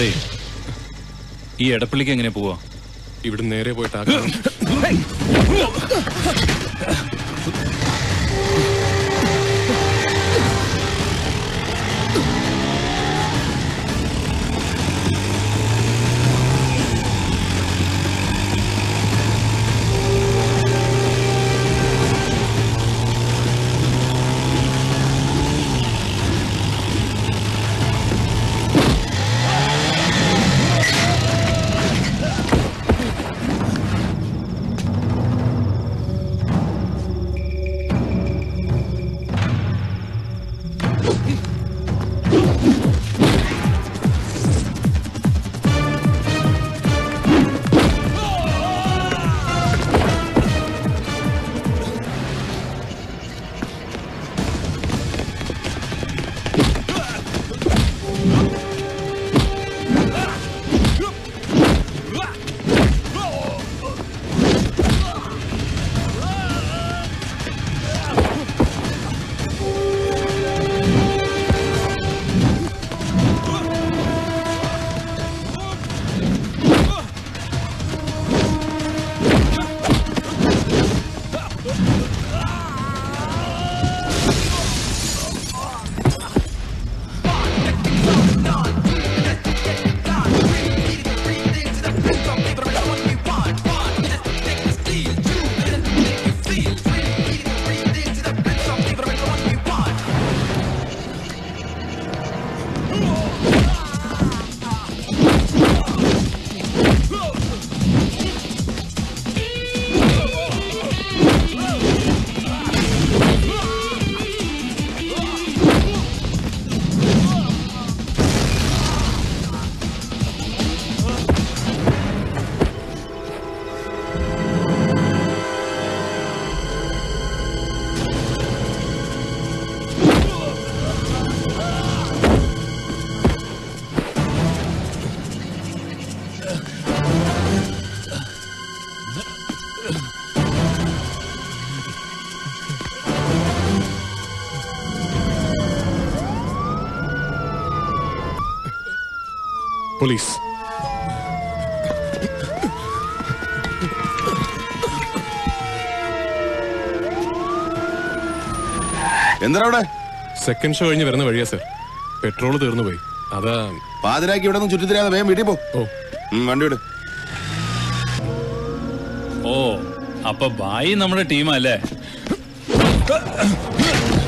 അതെ ഈ എടപ്പള്ളിക്ക് എങ്ങനെ പോവാ ഇവിടെ നേരെ പോയിട്ട് ആ പോലീസ് എന്താ അവിടെ സെക്കൻഡ് ഷോ കഴിഞ്ഞ് വരുന്ന വഴിയാ സർ പെട്രോൾ തീർന്നു പോയി അതാ പാതിരാക്കി ഇവിടെ നിന്ന് ചുറ്റിത്തിരിയാതെ വേഗം വീട്ടിൽ പോ ഓ ഉം, വണ്ടി വിട് ഓ അപ്പൊ ബായി നമ്മുടെ ടീമല്ലേ